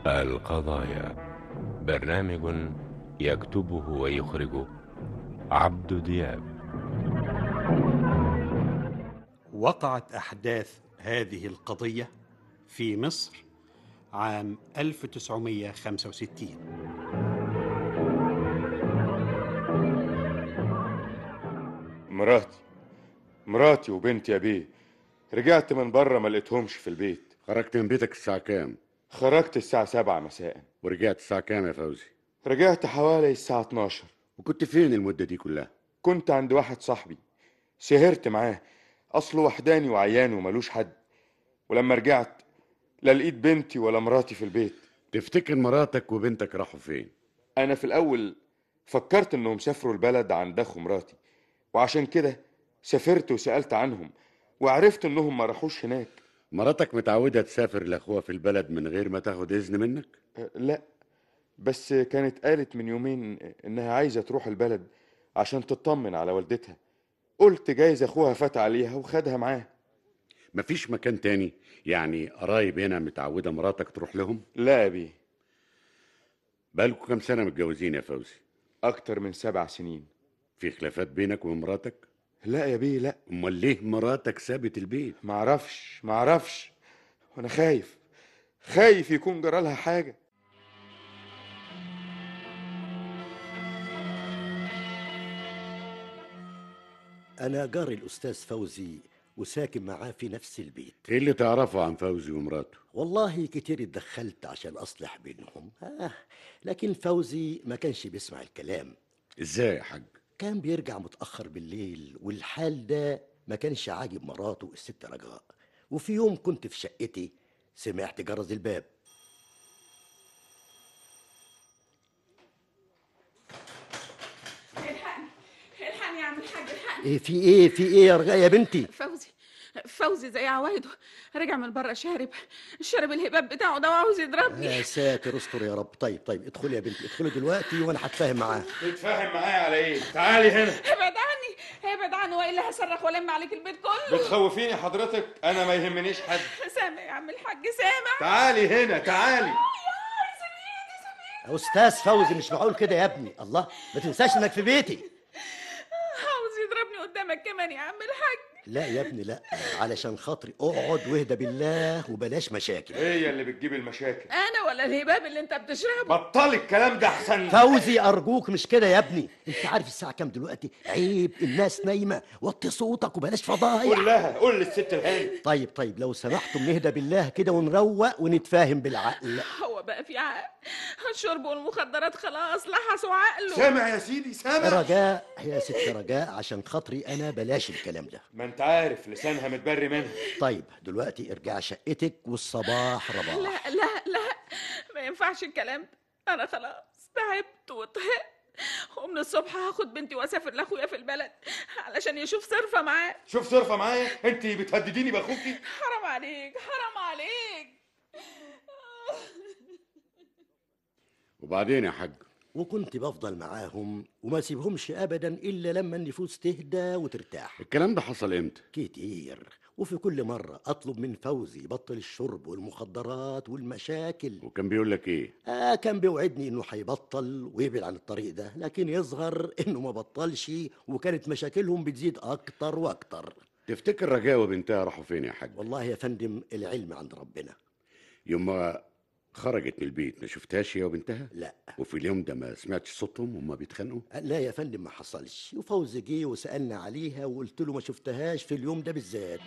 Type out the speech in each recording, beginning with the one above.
القضايا برنامج يكتبه ويخرجه عبد دياب وقعت أحداث هذه القضية في مصر عام 1965 مراتي مراتي وبنتي يا بيه رجعت من بره ما لقيتهمش في البيت خرجت من بيتك الساعة كام؟ خرجت الساعة سبعة مساء ورجعت الساعة كام يا فوزي؟ رجعت حوالي الساعة 12 وكنت فين المدة دي كلها؟ كنت عند واحد صاحبي سهرت معاه أصله وحداني وعيان وملوش حد ولما رجعت لا لقيت بنتي ولا مراتي في البيت تفتكر مراتك وبنتك راحوا فين؟ أنا في الأول فكرت إنهم سافروا البلد عند أخو مراتي وعشان كده سافرت وسألت عنهم وعرفت إنهم ما راحوش هناك مراتك متعودة تسافر لأخوها في البلد من غير ما تاخد إذن منك؟ أه، لا بس كانت قالت من يومين إنها عايزة تروح البلد عشان تطمن على والدتها قلت جايز أخوها فات عليها وخدها معاه مفيش مكان تاني يعني قرايب هنا متعودة مراتك تروح لهم؟ لا يا بيه بقالكوا كام سنة متجوزين يا فوزي؟ أكتر من سبع سنين في خلافات بينك وبين مراتك؟ لا يا بيه لا أمال ليه مراتك سابت البيت؟ معرفش معرفش وأنا خايف خايف يكون جرالها حاجة أنا جاري الأستاذ فوزي وساكن معاه في نفس البيت إيه اللي تعرفه عن فوزي ومراته؟ والله كتير اتدخلت عشان أصلح بينهم آه لكن فوزي ما كانش بيسمع الكلام إزاي يا حاج؟ كان بيرجع متأخر بالليل والحال ده ما كانش عاجب مراته الست رجاء وفي يوم كنت في شقتي سمعت جرس الباب الحقني الحقني يا عم الحاج الحقني ايه في ايه في ايه يا رجاء يا بنتي فوزي فوزي زي عوايده رجع من بره شارب شارب الهباب بتاعه ده وعاوز يضربني يا ساتر استر يا رب طيب طيب ادخلي يا بنتي ادخلي دلوقتي وانا هتفاهم معاه تتفاهم معايا على إيه؟ تعالي هنا ابعد عني ابعد عني والا هصرخ والم عليك البيت كله بتخوفيني حضرتك أنا ما يهمنيش حد سامع يا عم الحاج سامع تعالي هنا تعالي يا استاذ فوزي مش معقول كده يا ابني الله ما تنساش انك في بيتي عاوز يضربني قدامك كمان يا عم الحاج لا يا ابني لا علشان خاطري اقعد واهدى بالله وبلاش مشاكل هي اللي بتجيب المشاكل انا ولا الهباب اللي انت بتشربه بطلي الكلام ده أحسن فوزي ارجوك مش كده يا ابني انت عارف الساعه كام دلوقتي عيب الناس نايمه وطي صوتك وبلاش فضايح قول لها قول للست الهاني طيب طيب لو سمحتم نهدى بالله كده ونروق ونتفاهم بالعقل هو بقى في عقل الشرب والمخدرات خلاص لحسوا عقله سامع يا سيدي سامع رجاء يا ست رجاء عشان خاطري انا بلاش الكلام ده ما انت عارف لسانها متبري منها طيب دلوقتي ارجع شقتك والصباح رباح لا لا لا ما ينفعش الكلام ده انا خلاص تعبت وطهقت ومن الصبح هاخد بنتي واسافر لاخويا في البلد علشان يشوف صرفه معاه شوف صرفة معايا انت بتهدديني باخوكي حرام عليك حرام عليك وبعدين يا حاج؟ وكنت بفضل معاهم وما سيبهمش ابدا الا لما النفوس تهدى وترتاح الكلام ده حصل إمتى؟ كتير وفي كل مرة أطلب من فوزي يبطل الشرب والمخدرات والمشاكل وكان بيقول لك إيه؟ آه كان بيوعدني إنه هيبطل ويبعد عن الطريق ده لكن يظهر إنه ما بطلش وكانت مشاكلهم بتزيد أكتر وأكتر تفتكر رجاء وبنتها راحوا فين يا حاج؟ والله يا فندم العلم عند ربنا يوم ما خرجت من البيت ما شفتهاش هي وبنتها؟ لا وفي اليوم ده ما سمعتش صوتهم وهما بيتخانقوا؟ لا يا فندم ما حصلش وفوزي جه وسألنا عليها وقلت له ما شفتهاش في اليوم ده بالذات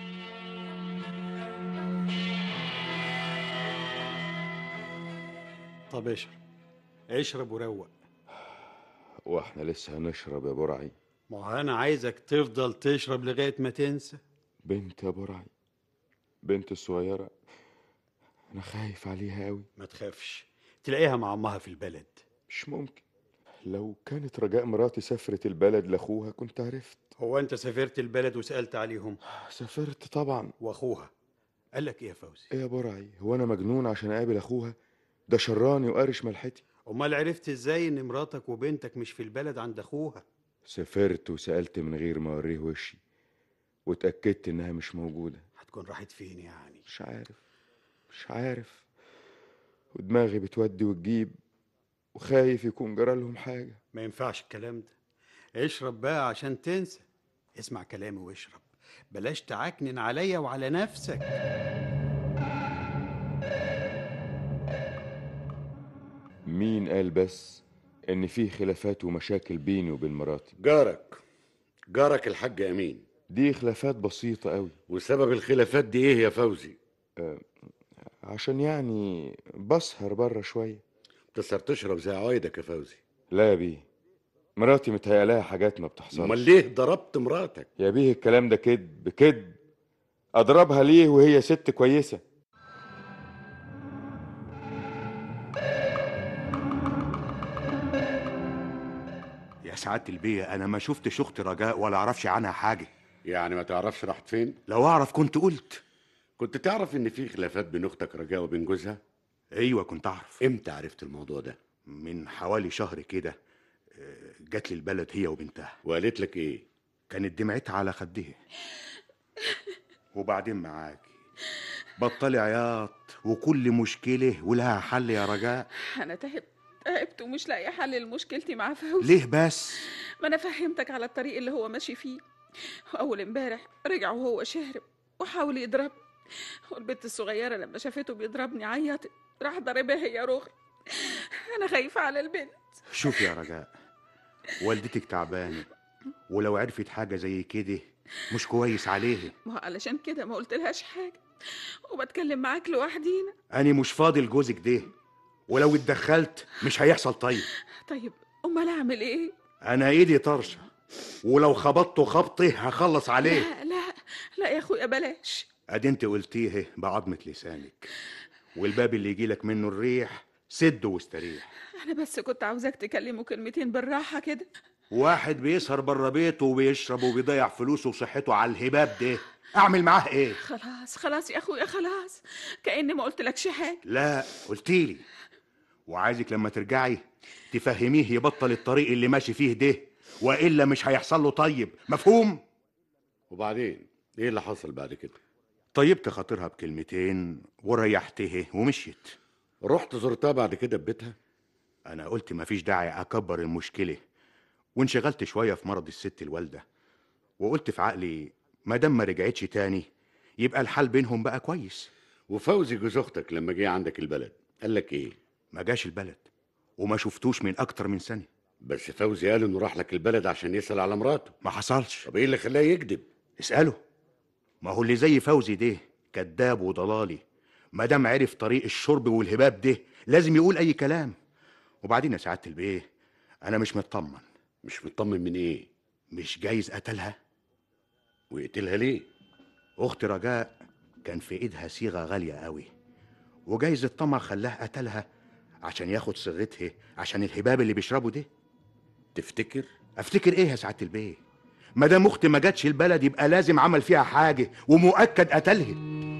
طب اشرب اشرب وروق واحنا لسه هنشرب يا برعي ما هو انا عايزك تفضل تشرب لغايه ما تنسى بنت يا برعي بنت الصغيرة أنا خايف عليها أوي ما تخافش تلاقيها مع امها في البلد مش ممكن لو كانت رجاء مراتي سافرت البلد لأخوها كنت عرفت هو انت سافرت البلد وسالت عليهم سافرت طبعا واخوها قال لك ايه يا فوزي إيه يا برعي هو أنا مجنون عشان أقابل أخوها ده شراني وقارش ملحتي امال عرفت ازاي ان مراتك وبنتك مش في البلد عند اخوها سافرت وسألت من غير ما أوريه وشي واتأكدت إنها مش موجودة هتكون راحت فين يعني مش عارف مش عارف ودماغي بتودي وتجيب وخايف يكون جرالهم حاجة ما ينفعش الكلام ده اشرب بقى عشان تنسى اسمع كلامي واشرب بلاش تعكنن عليا وعلى نفسك مين قال بس إن في خلافات ومشاكل بيني وبين مراتي جارك جارك الحاج امين دي خلافات بسيطة قوي وسبب الخلافات دي ايه يا فوزي عشان يعني بسهر بره شوية تسهر تشرب زي عوايدك يا فوزي لا يا بيه مراتي متهيألها حاجات ما بتحصلش امال ليه ضربت مراتك يا بيه الكلام ده كدب كدب اضربها ليه وهي ست كويسه يا سعادة البيه أنا ما شفتش أخت رجاء ولا أعرفش عنها حاجة يعني ما تعرفش راحت فين لو أعرف كنت قلت كنت تعرف ان في خلافات بين اختك رجاء وبين جوزها أيوة كنت أعرف امتى عرفت الموضوع ده من حوالي شهر كده آه، جات لي البلد هي وبنتها وقالت لك ايه كانت دمعتها على خدها وبعدين معاكي بطلي عياط وكل مشكلة ولها حل يا رجاء انا تعبت تعبت ومش لاقيه حل لمشكلتي مع فوزي ليه بس ما انا فهمتك على الطريق اللي هو ماشي فيه اول امبارح رجع وهو شارب وحاول يضربني والبنت الصغيره لما شافته بيضربني عيطت راح ضربها هي رغم انا خايفه على البنت شوف يا رجاء والدتك تعبانة ولو عرفت حاجة زي كده مش كويس عليها ما هو علشان كده ما قلتلهاش حاجه وبتكلم معاك لوحدينا أنا مش فاضي لجوزك ده ولو اتدخلت مش هيحصل طيب طيب امال اعمل ايه أنا إيدي طرشة ولو خبطته خبطه هخلص عليه لا لا لا يا اخويا بلاش ادي انت قلتيه بعظمة لسانك والباب اللي يجيلك منه الريح سده واستريح انا بس كنت عاوزاك تكلمه كلمتين بالراحه كده واحد بيسهر بره بيته وبيشرب وبيضيع فلوسه وصحته على الهباب ده اعمل معاه ايه خلاص خلاص يا اخويا خلاص كاني ما قلتلكش حاجه لا قلتيلي وعايزك لما ترجعي تفهميه يبطل الطريق اللي ماشي فيه ده والا مش هيحصل له طيب مفهوم وبعدين ايه اللي حصل بعد كده طيبت خاطرها بكلمتين وريحته ومشيت رحت زرتها بعد كده ببيتها انا قلت مفيش داعي اكبر المشكله وانشغلت شويه في مرض الست الوالده وقلت في عقلي ما دام ما رجعتش تاني يبقى الحال بينهم بقى كويس وفوزي جوز اختك لما جه عندك البلد قال لك ايه ما جاش البلد وما شفتوش من اكتر من سنه بس فوزي قال انه راح لك البلد عشان يسال على مراته ما حصلش طب ايه اللي خلاه يكذب اساله ما هو اللي زي فوزي ده كذاب وضلالي ما دام عرف طريق الشرب والهباب ده لازم يقول اي كلام وبعدين يا سعاده البيه انا مش مطمن مش مطمن من ايه مش جايز قتلها ويقتلها ليه اخت رجاء كان في ايدها صيغه غاليه قوي وجايز الطمع خلاه قتلها عشان ياخد صيغتها عشان الهباب اللي بيشربه ده تفتكر افتكر ايه يا سعاده البيه ما دام اختي ما جاتش البلد يبقى لازم عمل فيها حاجه ومؤكد قتلها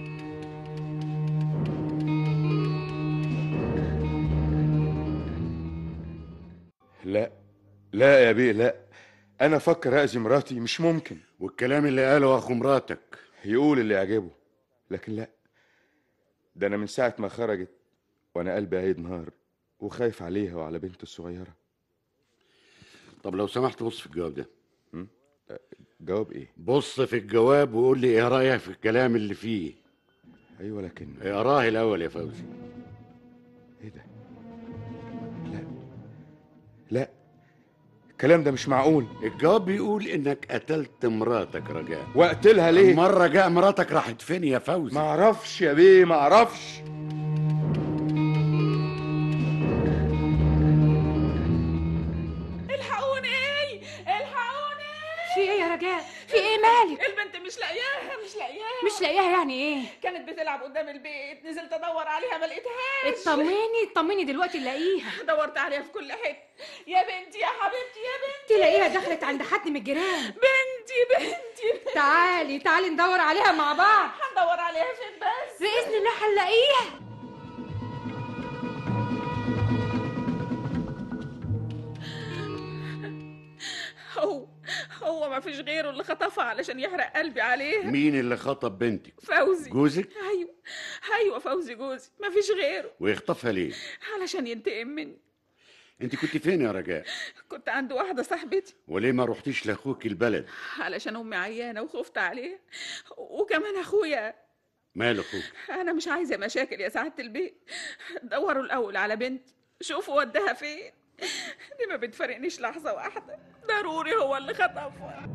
لا لا يا بيه لا انا افكر اذي مراتي مش ممكن والكلام اللي قاله اخو مراتك يقول اللي يعجبه لكن لا ده انا من ساعه ما خرجت وانا قلبي هينهار وخايف عليها وعلى بنته الصغيره طب لو سمحت بص في الجواب ده جواب ايه بص في الجواب وقول لي ايه رايك في الكلام اللي فيه ايوه لكن اقراه الاول يا فوزي ايه ده لا لا الكلام ده مش معقول الجواب بيقول انك قتلت مراتك رجاء واقتلها ليه مرة جاء مراتك راحت فين يا فوزي ما اعرفش يا بيه ما اعرفش الحقوني الحقوني في ايه يا رجاء في ايه مالك البنت مش لاقياها مش لاقياها مش لاقياها يعني ايه كانت بتلعب قدام البيت نزلت ادور عليها ما لقيتهاش اطمني اطمني دلوقتي نلاقيها دورت عليها في كل حته يا بنتي يا حبيبتي يا بنتي تلاقيها دخلت عند حد من الجيران بنتي بنتي تعالي تعالي ندور عليها مع بعض هندور عليها فين بس باذن الله هنلاقيها هو هو ما فيش غيره اللي خطفها علشان يحرق قلبي عليها مين اللي خطب بنتك فوزي جوزك ايوه ايوه فوزي جوزي ما فيش غيره ويخطفها ليه علشان ينتقم مني انت كنت فين يا رجاء كنت عند واحده صاحبتي وليه ما رحتيش لاخوك البلد علشان امي عيانه وخفت عليها وكمان اخويا مال اخوك انا مش عايزه مشاكل يا سعاده البيت دوروا الاول على بنتي شوفوا وداها فين دي ما بتفارقنيش لحظه واحده ضروري هو اللي خطفها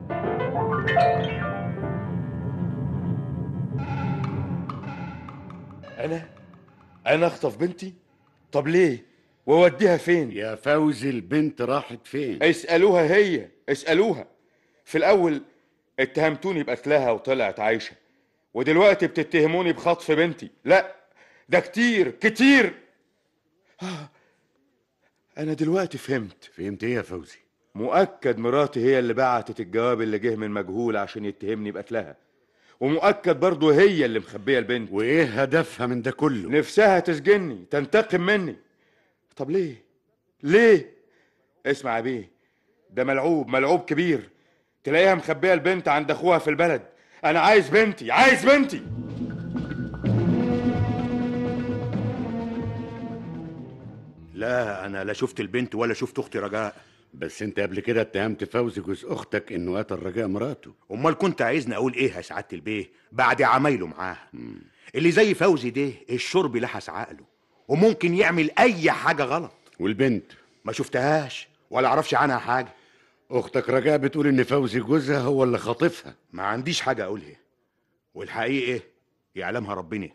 انا انا اخطف بنتي طب ليه واوديها فين يا فوزي البنت راحت فين اسالوها هي اسالوها في الاول اتهمتوني بقتلها وطلعت عايشه ودلوقتي بتتهموني بخطف بنتي لا ده كتير كتير آه، انا دلوقتي فهمت فهمت ايه يا فوزي مؤكد مراتي هي اللي بعتت الجواب اللي جه من مجهول عشان يتهمني بقتلها ومؤكد برضه هي اللي مخبيه البنت وايه هدفها من ده كله نفسها تسجني تنتقم مني طب ليه ليه اسمع يا بيه ده ملعوب ملعوب كبير تلاقيها مخبيه البنت عند اخوها في البلد انا عايز بنتي عايز بنتي لا انا لا شفت البنت ولا شفت اختي رجاء بس انت قبل كده اتهمت فوزي جوز اختك انه قتل رجاء مراته امال كنت عايزني اقول ايه يا سعاده البيه بعد عمايله معاها اللي زي فوزي ده الشرب لحس عقله وممكن يعمل اي حاجه غلط والبنت ما شفتهاش ولا اعرفش عنها حاجه اختك رجاء بتقول ان فوزي جوزها هو اللي خاطفها ما عنديش حاجه اقولها والحقيقه يعلمها ربنا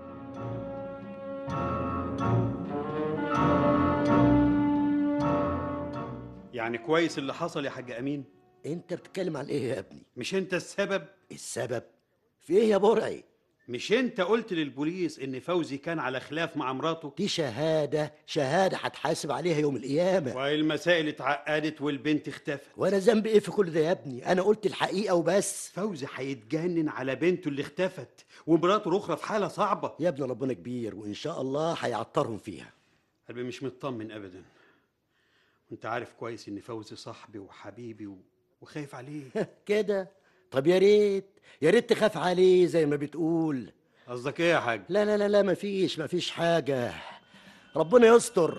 يعني كويس اللي حصل يا حاج امين انت بتتكلم عن ايه يا ابني مش انت السبب السبب في ايه يا برعي مش انت قلت للبوليس ان فوزي كان على خلاف مع مراته دي شهاده شهاده هتحاسب عليها يوم القيامه والمسائل اتعقدت والبنت اختفت وانا ذنبي ايه في كل ده يا ابني انا قلت الحقيقه وبس فوزي هيتجنن على بنته اللي اختفت ومراته الاخرى في حاله صعبه يا ابني ربنا كبير وان شاء الله هيعطرهم فيها قلبي مش مطمن ابدا وانت عارف كويس ان فوزي صاحبي وحبيبي و... وخايف عليه كده طب يا ريت يا ريت تخاف عليه زي ما بتقول قصدك ايه يا حاج لا لا لا لا مفيش مفيش حاجه ربنا يستر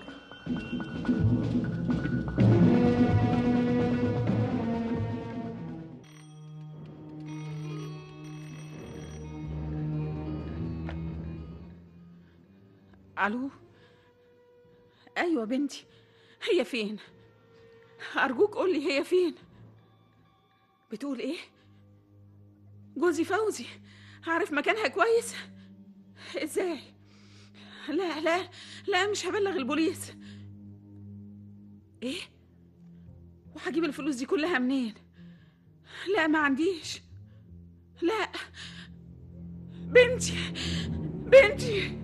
الو ايوه بنتي هي فين ارجوك قولي هي فين بتقول ايه جوزي فوزي عارف مكانها كويس ازاي لا لا لا مش هبلغ البوليس ايه وهجيب الفلوس دي كلها منين لا ما عنديش لا بنتي بنتي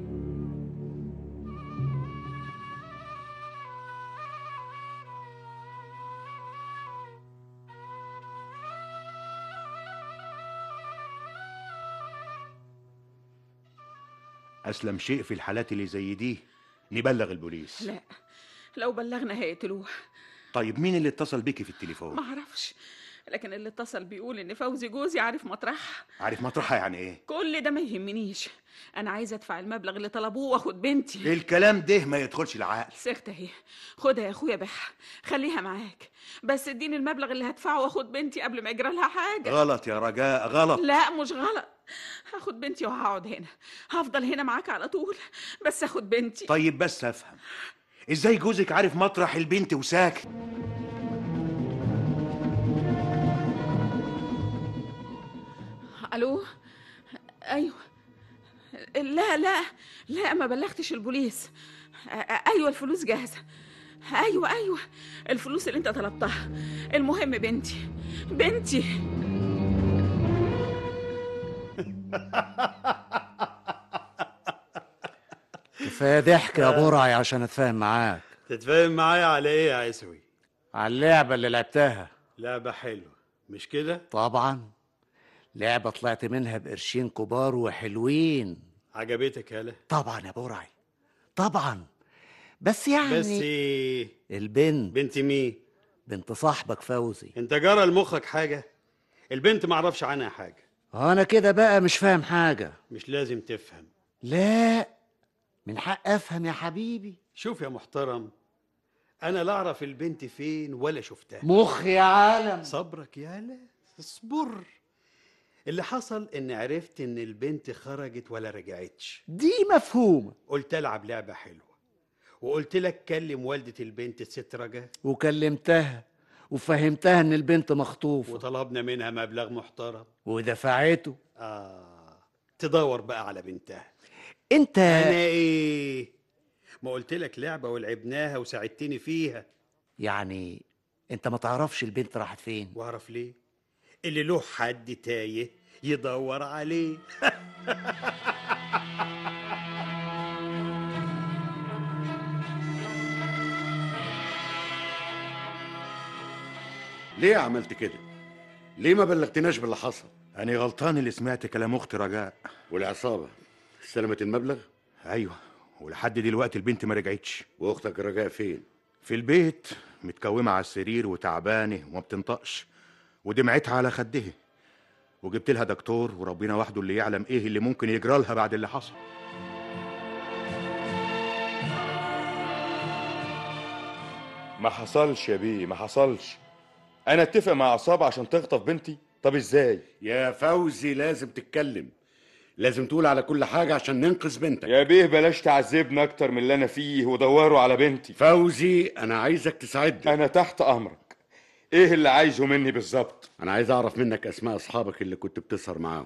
اسلم شيء في الحالات اللي زي دي نبلغ البوليس لا لو بلغنا هيقتلوه طيب مين اللي اتصل بيكي في التليفون ما اعرفش لكن اللي اتصل بيقول ان فوزي جوزي عارف مطرحها عارف مطرحها يعني ايه كل ده ما يهمنيش انا عايزه ادفع المبلغ اللي طلبوه واخد بنتي الكلام ده ما يدخلش العقل سخت اهي خدها يا اخويا بح خليها معاك بس اديني المبلغ اللي هدفعه واخد بنتي قبل ما يجرى لها حاجه غلط يا رجاء غلط لا مش غلط هاخد بنتي وهقعد هنا هفضل هنا معاك على طول بس اخد بنتي طيب بس افهم ازاي جوزك عارف مطرح البنت وساكت الو ايوه لا لا لا ما بلغتش البوليس أ- أ- ايوه الفلوس جاهزه ايوه ايوه الفلوس اللي انت طلبتها المهم بنتي بنتي كفايه ضحك يا برعي عشان اتفاهم معاك تتفاهم معايا على ايه يا عيسوي على اللعبه اللي لعبتها لعبه حلوه مش كده طبعا لعبه طلعت منها بقرشين كبار وحلوين عجبتك يالا طبعا يا برعي طبعا بس يعني بس إيه؟ البنت بنت مين بنت صاحبك فوزي انت جرى لمخك حاجه البنت معرفش عنها حاجه انا كده بقى مش فاهم حاجه مش لازم تفهم لا من حق افهم يا حبيبي شوف يا محترم انا لا اعرف البنت فين ولا شفتها مخ يا عالم صبرك يا لا اصبر اللي حصل ان عرفت ان البنت خرجت ولا رجعتش دي مفهومه قلت العب لعبه حلوه وقلت لك كلم والده البنت الست رجاء وكلمتها وفهمتها ان البنت مخطوفه وطلبنا منها مبلغ محترم ودفعته اه تدور بقى على بنتها انت انا ايه ما قلت لك لعبه ولعبناها وساعدتني فيها يعني انت ما تعرفش البنت راحت فين واعرف ليه اللي له حد تايه يدور عليه ليه عملت كده ليه ما بلغتناش باللي حصل أنا غلطان اللي سمعت كلام أختي رجاء والعصابه استلمت المبلغ أيوه ولحد دلوقتي البنت ما رجعتش واختك رجاء فين في البيت متكومة على السرير وتعبانة وما بتنطقش ودمعتها على خدها وجبت لها دكتور وربنا وحده اللي يعلم ايه اللي ممكن يجرى لها بعد اللي حصل ما حصلش يا بيه ما حصلش انا اتفق مع عصابه عشان تخطف بنتي طب ازاي يا فوزي لازم تتكلم لازم تقول على كل حاجه عشان ننقذ بنتك يا بيه بلاش تعذبنا اكتر من اللي انا فيه ودوروا على بنتي فوزي انا عايزك تساعدني انا تحت امرك ايه اللي عايزه مني بالظبط انا عايز اعرف منك اسماء اصحابك اللي كنت بتسهر معاهم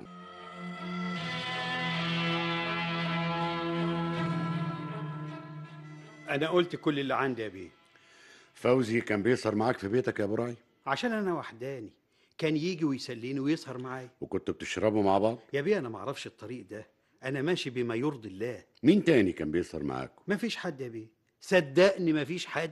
انا قلت كل اللي عندي يا بيه فوزي كان بيسهر معاك في بيتك يا ابو راي عشان انا وحداني كان يجي ويسليني ويسهر معايا وكنتوا بتشربوا مع بعض يا بيه انا معرفش الطريق ده انا ماشي بما يرضي الله مين تاني كان بيسهر معاكم مفيش حد يا بيه صدقني مفيش حد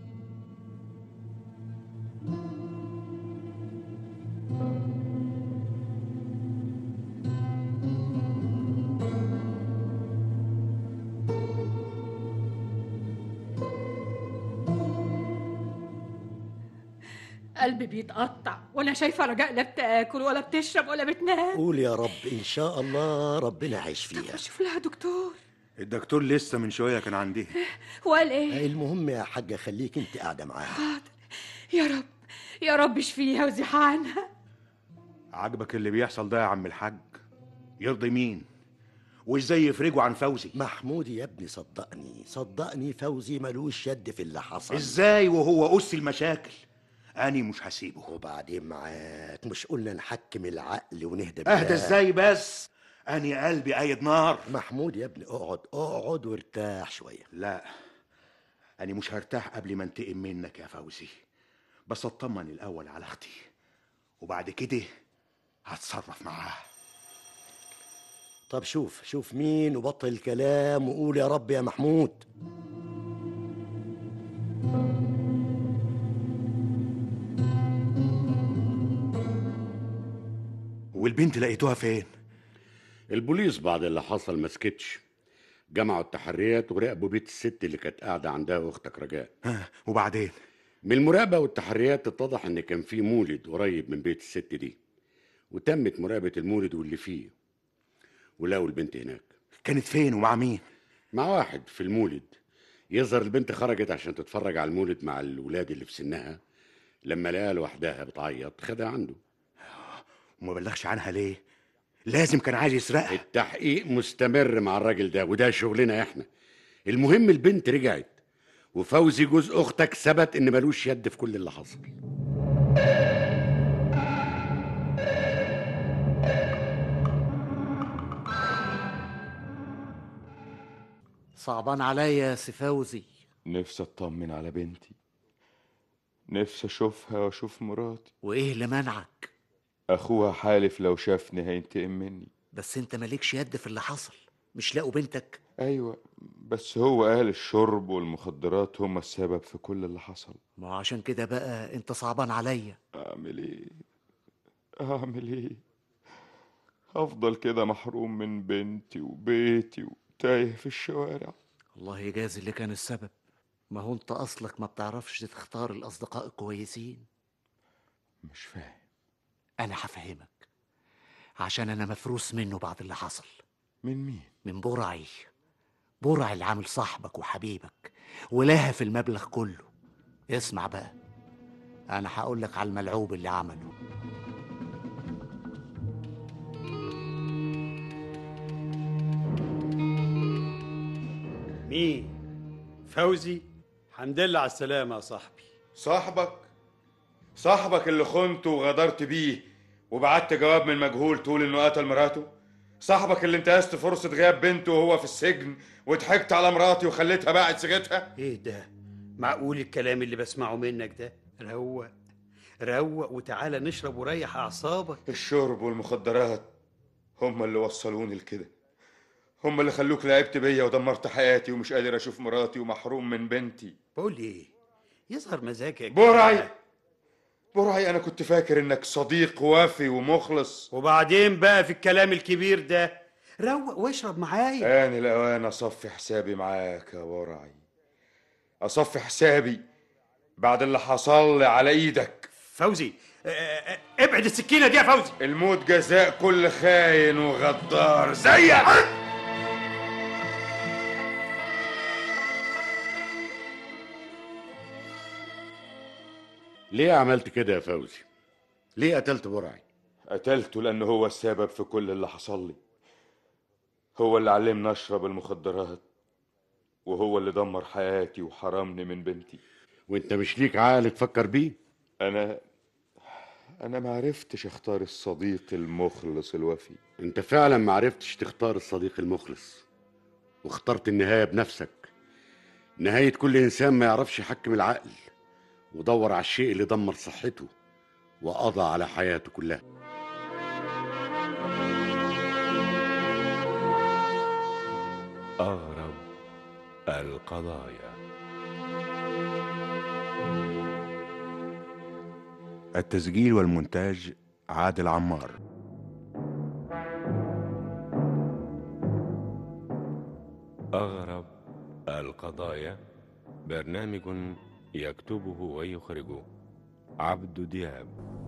قلبي بيتقطع وانا شايفه رجاء لا بتاكل ولا بتشرب ولا بتنام قول يا رب ان شاء الله ربنا هيشفيها شوف لها دكتور الدكتور لسه من شوية كان عندي وقال ايه المهم يا حاجه خليك انت قاعده معاها حاضر يا رب يا رب اشفيها وزيح عنها عجبك اللي بيحصل ده يا عم الحاج يرضي مين وازاي يفرجوا عن فوزي محمود يا ابني صدقني صدقني فوزي ملوش يد في اللي حصل ازاي وهو أس المشاكل أني مش هسيبه وبعدين معاك مش قلنا نحكم العقل ونهدى اهدى بالله؟ ازاي بس أني قلبي قايد نار محمود يا ابني اقعد اقعد وارتاح شويه لا أنا مش هرتاح قبل ما انتقم منك يا فوزي بس اطمن الأول على أختي وبعد كده هتصرف معاها طب شوف شوف مين وبطل الكلام وقول يا رب يا محمود والبنت لقيتوها فين؟ البوليس بعد اللي حصل ما سكتش جمعوا التحريات وراقبوا بيت الست اللي كانت قاعده عندها اختك رجاء ها وبعدين من المراقبه والتحريات اتضح ان كان في مولد قريب من بيت الست دي وتمت مراقبه المولد واللي فيه ولقوا البنت هناك كانت فين ومع مين؟ مع واحد في المولد يظهر البنت خرجت عشان تتفرج على المولد مع الولاد اللي في سنها لما لقاها لوحدها بتعيط خدها عنده وما بلغش عنها ليه؟ لازم كان عايز يسرقها التحقيق مستمر مع الراجل ده وده شغلنا احنا المهم البنت رجعت وفوزي جوز اختك ثبت ان ملوش يد في كل اللي حصل صعبان عليا يا سي فوزي نفسي اطمن على بنتي نفسي اشوفها واشوف مراتي وايه اللي منعك اخوها حالف لو شافني هينتقم مني بس انت مالكش يد في اللي حصل مش لاقوا بنتك ايوه بس هو قال الشرب والمخدرات هما السبب في كل اللي حصل ما هو عشان كده بقى انت صعبان عليا اعمل ايه اعمل ايه افضل كده محروم من بنتي وبيتي وتايه في الشوارع الله يجازي اللي كان السبب ما هو انت اصلك ما بتعرفش تختار الاصدقاء الكويسين مش فاهم انا هفهمك عشان انا مفروس منه بعد اللي حصل من مين من برعي برعي اللي عامل صاحبك وحبيبك ولاها في المبلغ كله اسمع بقى انا هقول لك على الملعوب اللي عمله مين فوزي حمد لله على السلامه يا صاحبي صاحبك صاحبك اللي خنته وغدرت بيه وبعت جواب من مجهول تقول انه قتل مراته صاحبك اللي انتهزت فرصة غياب بنته وهو في السجن وضحكت على مراتي وخليتها باعت سيجتها ايه ده معقول الكلام اللي بسمعه منك ده روق روق وتعالى نشرب وريح اعصابك الشرب والمخدرات هم اللي وصلوني لكده هم اللي خلوك لعبت بيا ودمرت حياتي ومش قادر اشوف مراتي ومحروم من بنتي بقول لي ايه يظهر مزاجك برعي برعي انا كنت فاكر انك صديق وافي ومخلص وبعدين بقى في الكلام الكبير ده روق واشرب معايا آن الأوان أصفي حسابي معاك يا برعي أصفي حسابي بعد اللي حصل لي على إيدك فوزي آه، آه، ابعد السكينه دي يا فوزي الموت جزاء كل خاين وغدار زيك ليه عملت كده يا فوزي ليه قتلت برعي قتلته لأنه هو السبب في كل اللي حصل لي هو اللي علمني أشرب المخدرات وهو اللي دمر حياتي وحرمني من بنتي وانت مش ليك عقل تفكر بيه أنا أنا ما عرفتش أختار الصديق المخلص الوفي انت فعلا ما عرفتش تختار الصديق المخلص واخترت النهاية بنفسك نهاية كل إنسان ما يعرفش يحكم العقل ودور على الشيء اللي دمر صحته وقضى على حياته كلها أغرب القضايا التسجيل والمونتاج عادل عمار أغرب القضايا برنامج يكتبه ويخرجه عبد دياب